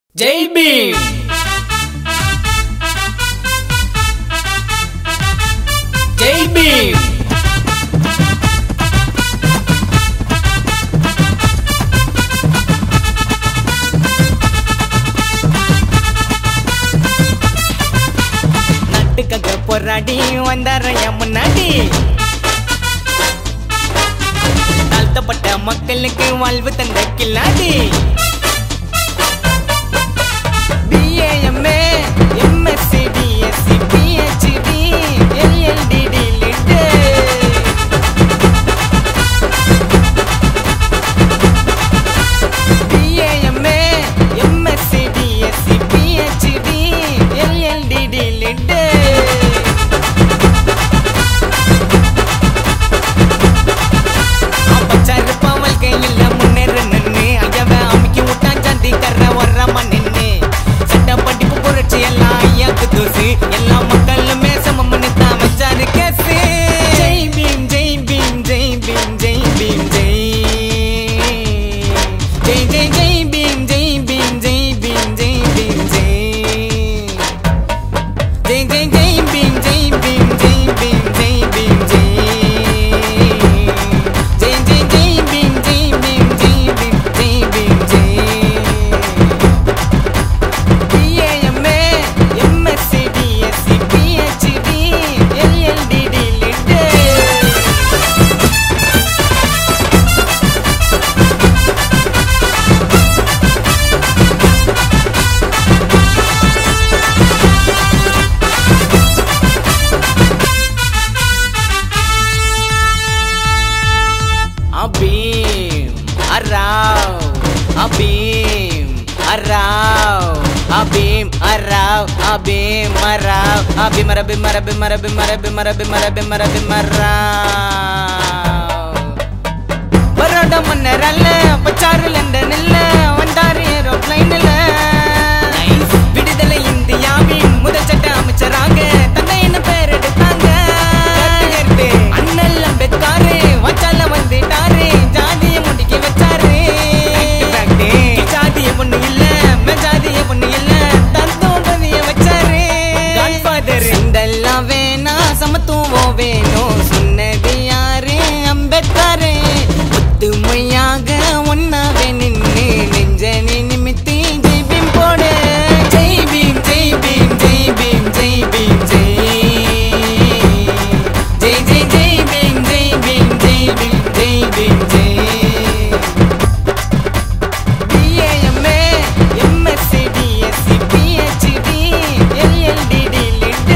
Jai Bhim Jai beam நாட்டுக்காக போராடி வந்தார என் முன்னாடி தாழ்த்தப்பட்ட மக்களுக்கு வாழ்வு தந்த கில்லாடி BAMA, MSc, DSc, PhD, LLD, DLD. BAMA, MSc, DSc, PhD, LLD, DLD. அப்பச்சாருப்பா வாழ்க்கையில் முன்னேற நின்னு ஐயவன் அமுக்கி விட்டான் ஜாந்தி கர்ற வர்றமா நின்னு சட்ட படிப்பு புரட்சி எல்லாம் ஐயாக்கு தூசு எல்லா மக்களுமே சமம்னு தான் வச்சாரு கேசு Jai Bhim Jai Bhim Jai Bhim Jai Bhim Jai Jai Jai Jai Bhim Jai Bhim Jai Bhim Jai Bhim Jai Jai Jai Jai Bhim Jai Bhim Jai Bhim Jai Bhim Jai Jai Jai Jai Bhim Jai Bhim Jai Bhim Jai Bhim Jai BAMA, MSc, DSc, PhD, LLD, DLD. Abim, Arau, Abim, Arau, Abim, Arau, Abim, Arau, Abim, Arabim, Arabim, Arabim, Arabim, Arabim, Arabim, Arabim, Arau. Baroda மன்னர் அல்ல பச்சாரு லண்டன் இல்ல வந்தாரு ஏரோப்ளைன்ல விடுதலை இந்தியாவின் முதல் சட்ட அமைச்சராக தந்தை என்ன பேர் எடுத்தாங்க அண்ணல் அம்பேத்காரு வச்சால வந்துட்டாரு ஜாதிய முடிக்க வச்சாரு ஜாதிய பொண்ணு இல்ல மெஜாதிய பொண்ணு இல்ல தந்தோபதிய வச்சாரு காட்ஃபாதர் இதெல்லாம் வேணா சமத்துவம் வேணும் சொன்னது யாரு அம்பேத்கரு ஒத்துமையாக ஒன்னாவே நின்னு நெஞ்சனி நிமித்தி ஜெய் பீம் போடு Jai Bhim Jai Bhim Jai Bhim Jai Bhim Jai Jai Jai Jai Bhim Jai Bhim Jai Bhim Jai Bhim Jai BAMA, MSc, DSc, PhD, LLD, DLD.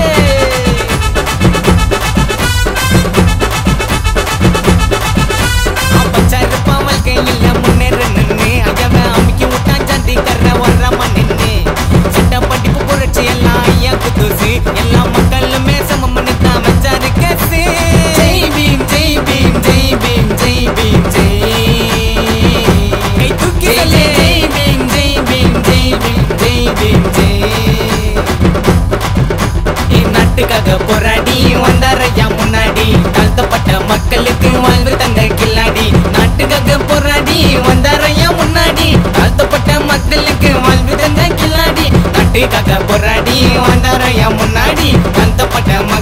அப்பச்சாருப்பா வாழ்க்கையில் முன்னேற நின்னு ஐயவன் அமுக்கி விட்டான் ஜாந்தி கர்ற வர்றமா நின்னு சட்ட படிப்பு புரட்சி எல்லாம் ஐயாக்கு தூசு எல்லா மக்களுமே சமம்னு தான் வச்சாரு கேசு ஜெய் பீம் ஜெய் பீம் ஜெய் பீம் ஜெய் பீம் ஜெய் கை தூக்கி சொல்லு ஜெய் பீம் ஜெய் பீம் ஜெய் பீம் ஜெய் பீம் ஜெய் என் நாட்டுக்காக போராடி வந்தாரையா முன்னாடி தாழ்த்தப்பட்ட மக்களுக்கு வாழ்வு தந்த கில்லாடி நாட்டுக்காக போராடி வந்தாரையா முன்னாடி தாழ்த்தப்பட்ட மக்களுக்கு வாழ்வு தந்த கில்லாடி நாட்டுக்காக போராடி வந்தாரையா முன்னாடி தாழ்த்தப்பட்ட